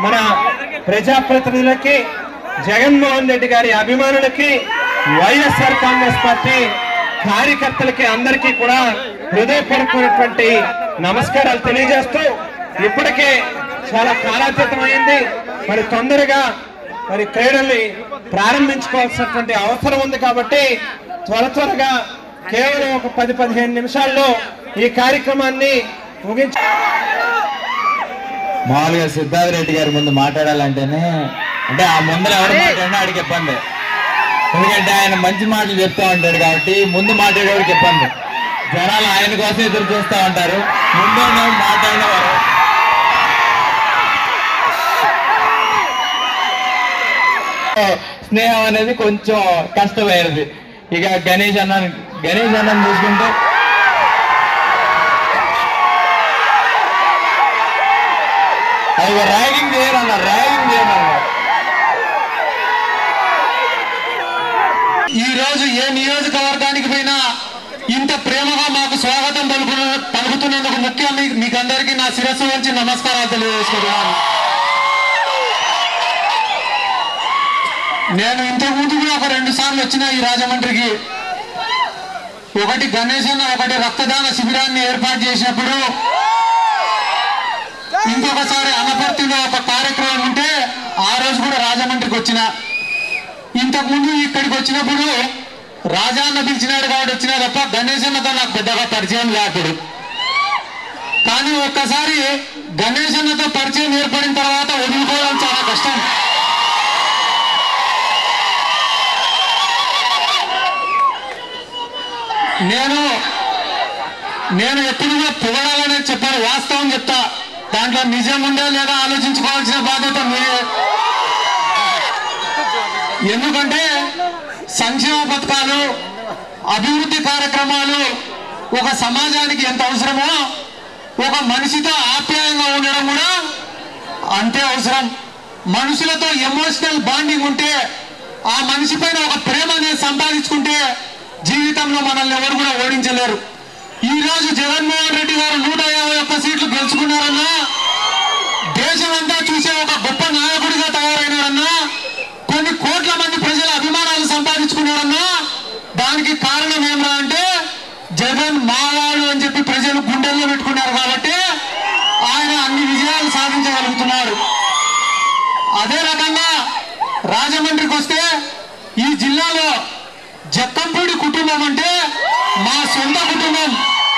మన ప్రజాప్రతినిధులకి జగన్మోహన్ రెడ్డి గారి అభిమానులకి వైఎస్ఆర్ కాంగ్రెస్ పార్టీ కార్యకర్తలకి అందరికీ కూడా హృదయపూర్వకమైనటువంటి నమస్కారాలు తెలియజేస్తూ ఇప్పటికే చాలా కాలాతీతమైంది మరి తొందరగా మరి క్రీడల్ని ప్రారంభించుకోవాల్సినటువంటి అవసరం ఉంది కాబట్టి త్వర త్వరగా కేవలం ఒక పది పదిహేను నిమిషాల్లో ఈ కార్యక్రమాన్ని ముగించ మామూలుగా సిద్ధార్థ రెడ్డి గారి ముందు మాట్లాడాలంటేనే అంటే ఆ ముందర ఎవరు మాట్లాడినా ఆడికి ఇబ్బంది ఎందుకంటే ఆయన మంచి మాటలు చెప్తా ఉంటాడు కాబట్టి ముందు మాట్లాడేవాడికి ఇబ్బంది జనాలు ఆయన కోసం ఎదురు చూస్తూ ఉంటారు ముందు మాట్లాడినవారు స్నేహం అనేది కొంచెం కష్టమైనది ఇక గణేష్ అన్న గణేష్ అన్నని చూసుకుంటే అది ర్యాగింగ్ చేయరన్న ర్యాగింగ్ చేయరన్న ఈ రోజు ఏ నియోజకవర్గానికి పోయినా ఇంత ప్రేమగా మాకు స్వాగతం పలుకు పలుకుతున్నందుకు ముఖ్యం మీ- మీకు అందరికీ నా శిరస్సు వంచి నమస్కారాలు తెలియజేసుకుంటున్నాను నేను ఇంతకు ముందు కూడా ఒక రెండు సార్లు వచ్చిన ఈ రాజమండ్రికి ఒకటి గణేష్ అన్న ఒకటి రక్తదాన శిబిరాన్ని ఏర్పాటు చేసినప్పుడు ఇంకొకసారి అనపర్తిలో ఒక కార్యక్రమం ఉంటే ఆ రోజు కూడా రాజమండ్రికి వచ్చిన ఇంతకు ముందు ఇక్కడికి వచ్చినప్పుడు రాజాన్న పిలిచినాడు కాబట్టి వచ్చినా తప్ప గణేష్ అన్నతో నాకు పెద్దగా పరిచయం లేకుడు కానీ ఒక్కసారి గణేష్ అన్నతో పరిచయం ఏర్పడిన తర్వాత వదులుకోవడం చాలా కష్టం నేను నేను ఎప్పుడు కూడా పొగడాలనే చెప్పాను వాస్తవం చెప్తా దాంట్లో నిజం ఉందా లేదా ఆలోచించుకోవాల్సిన బాధ్యత మీరే ఎందుకంటే సంక్షేమ పథకాలు అభివృద్ధి కార్యక్రమాలు ఒక సమాజానికి ఎంత అవసరమో ఒక మనిషితో ఆప్యాయంగా ఉండడం కూడా అంతే అవసరం మనుషులతో ఎమోషనల్ బాండింగ్ ఉంటే ఆ మనిషి పైన ఒక ప్రేమ అనేది సంపాదించుకుంటే జీవితంలో మనల్ని ఎవరు కూడా ఓడించలేరు ఈ రోజు జగన్మోహన్ రెడ్డి గారు నూట యాభై ఒక్క సీట్లు గెలుచుకున్నారన్నా దేశమంతా చూసే ఒక గొప్ప నాయకుడిగా తయారైనారన్నా కొన్ని కోట్ల మంది ప్రజల అభిమానాలు సంపాదించుకున్నారన్నా దానికి కారణం ఏమరా అంటే జగన్ మావాడు అని చెప్పి ప్రజలు గుండెల్లో పెట్టుకున్నారు కాబట్టి ఆయన అన్ని విజయాలు సాధించగలుగుతున్నాడు అదే రకంగా రాజమండ్రికి వస్తే ఈ జిల్లాలో జక్కంపూడి కుటుంబం అంటే మా సొంత కుటుంబం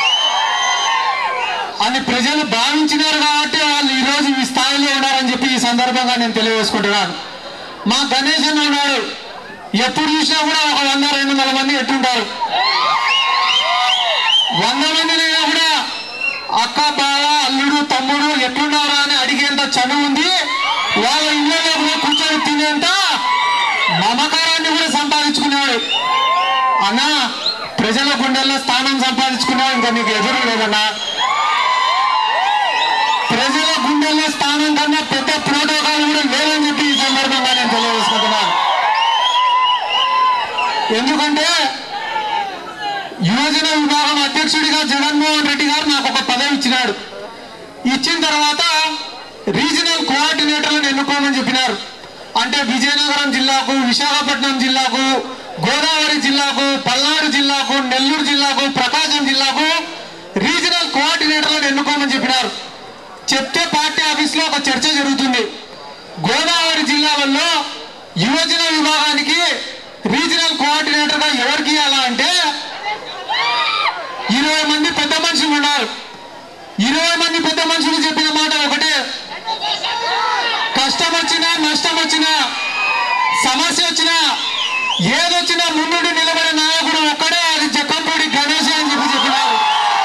అని ప్రజలు భావించినారు కాబట్టి వాళ్ళు ఈ రోజు ఈ స్థాయిలో ఉన్నారని చెప్పి ఈ సందర్భంగా నేను తెలియజేసుకుంటున్నాను మా గణేష్ అన్న ఉన్నాడు ఎప్పుడు చూసినా కూడా ఒక వంద రెండు వందల మంది ఎట్టుంటారు వంద మందినైనా కూడా అక్క బావ అల్లుడు తమ్ముడు ఎట్లున్నారా అని అడిగేంత చనువు ఉంది వాళ్ళ ఇళ్ళలో కూడా కూర్చొని తినేంత మమకారాన్ని కూడా సంపాదించుకున్నాడు అన్నా ప్రజల గుండెల్లో స్థానం సంపాదించుకున్నావు ఇంకా నీకు ఎదురు లేదన్నా ప్రజల గుండెల్లో స్థానం కన్నా పెద్ద ప్రోటోకాల్ కూడా లేదని చెప్పి ఈ సందర్భంగా నేను తెలియజేసుకుంటున్నాను ఎందుకంటే యువజన విభాగం అధ్యక్షుడిగా జగన్మోహన్ రెడ్డి గారు నాకు ఒక పదవి ఇచ్చినాడు ఇచ్చిన తర్వాత రీజనల్ కోఆర్డినేటర్లను ఎన్నుకోమని చెప్పినారు అంటే విజయనగరం జిల్లాకు విశాఖపట్నం జిల్లాకు గోదావరి జిల్లాకు పల్నాడు జిల్లాకు నెల్లూరు జిల్లాకు ప్రకాశం జిల్లాకు రీజనల్ కోఆర్డినేటర్లను ఎన్నుకోమని చెప్పినారు చెప్తే పార్టీ ఆఫీస్ లో ఒక చర్చ జరుగుతుంది గోదావరి జిల్లాలలో యువజన విభాగానికి రీజనల్ కోఆర్డినేటర్ గా ఎవరికి ఇవ్వాలా అంటే ఇరవై మంది పెద్ద మనుషులు ఉన్నారు ఇరవై మంది పెద్ద మనుషులు చెప్పిన మాట ఒకటే కష్టం వచ్చినా నష్టం వచ్చినా సమస్య వచ్చినా ఏదొచ్చినా ముందుండి నిలబడే నాయకుడు ఒక్కడే అది జక్కంపూడి గణేష్ అని చెప్పి చెప్పినారు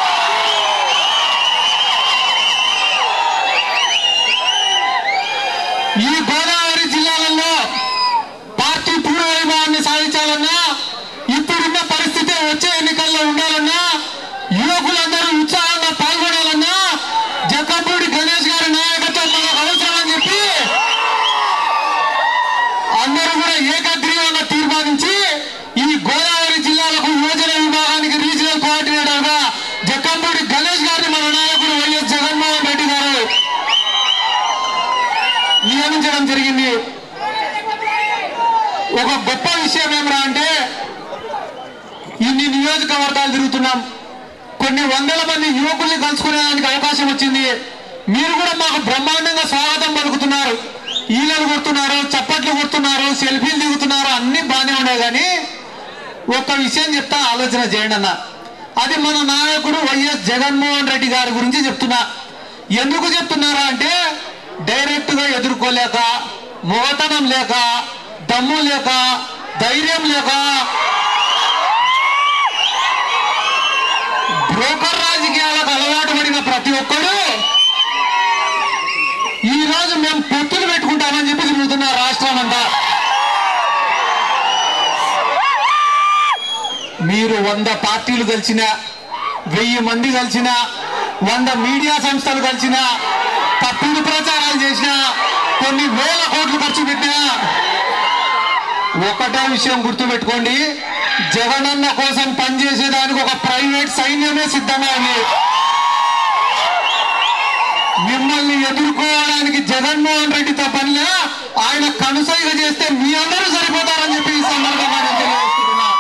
ఈ గోదావరి జిల్లాలలో పార్టీ పూర్వ వైభవాన్ని సాధించాలన్నా ఇప్పుడున్న పరిస్థితి వచ్చే ఎన్నికల్లో ఉండాలన్నా యువకులందరూ ఉత్సాహంగా పాల్గొనాలన్నా జక్కపూడి గణేష్ గారి నాయకత్వం మనకు అవసరం అని చెప్పి అందరూ కూడా ఏకగ్రీవంగా తీర్మానించి ఈ గోదావరి జిల్లాలకు యువజన విభాగానికి రీజనల్ కోఆర్డినేటర్ గా జక్కంపూడి గణేష్ గారిని మన నాయకుడు వైఎస్ జగన్మోహన్ రెడ్డి గారు ఈ నియోజకవర్గాలు తిరుగుతున్నాం కొన్ని వందల మంది యువకుల్ని కలుసుకునేదానికి అవకాశం వచ్చింది మీరు కూడా మాకు బ్రహ్మాండంగా స్వాగతం పలుకుతున్నారు ఈలలు కొడుతున్నారు చప్పట్లు కొడుతున్నారు సెల్ఫీలు దిగుతున్నారు అన్ని బాగానే ఉన్నాయి కానీ ఒక్క విషయం చెప్తా ఆలోచన చేయండి అన్న అది మన నాయకుడు వైఎస్ జగన్మోహన్ రెడ్డి గారి గురించి చెప్తున్నా ఎందుకు చెప్తున్నారా అంటే డైరెక్ట్ గా ఎదుర్కోలేక మొగతనం లేక దమ్ము లేక ధైర్యం లేక బ్రోకర్ రాజకీయాలకు అలవాటు పడిన ప్రతి ఒక్కడు ఈ రోజు మేము పొత్తులు పెట్టుకుంటామని చెప్పి తిరుగుతున్నారు రాష్ట్రం అంతా మీరు వంద పార్టీలు కలిసిన వెయ్యి మంది కలిసిన వంద మీడియా సంస్థలు కలిసిన తప్పుడు ప్రచారాలు చేసిన కొన్ని వేల కోట్లు ఖర్చు పెట్టినా ఒకటే విషయం గుర్తుపెట్టుకోండి జగనన్న కోసం పనిచేసేదానికి ఒక ప్రైవేట్ సైన్యమే సిద్ధంగా ఉంది మిమ్మల్ని ఎదుర్కోవడానికి జగన్మోహన్ రెడ్డితో పనిలే ఆయన కనుసైగ చేస్తే మీ అందరూ సరిపోతారని చెప్పి ఈ సందర్భంగా నేను తెలియజేస్తున్నా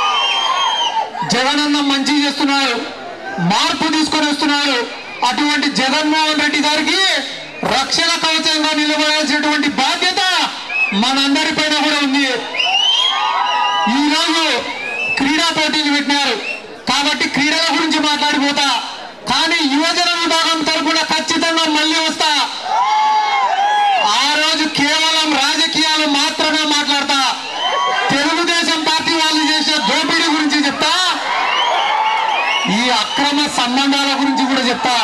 జగనన్న మంచి చేస్తున్నాడు మార్పు తీసుకొని వస్తున్నాడు అటువంటి జగన్మోహన్ రెడ్డి గారికి రక్షణ కవచంగా నిలబడాల్సినటువంటి బాధ్యత మనందరిపైన కూడా ఉంది ఈ రోజు క్రీడా పోటీలు పెట్టినారు కాబట్టి క్రీడల గురించి మాట్లాడిపోతా కానీ యువజన విభాగం తరపున ఖచ్చితంగా మళ్ళీ వస్తా ఆ రోజు కేవలం రాజకీయాలు మాత్రమే మాట్లాడతా తెలుగుదేశం పార్టీ వాళ్ళు చేసే దోపిడీ గురించి చెప్తా ఈ అక్రమ సంబంధాల గురించి కూడా చెప్తా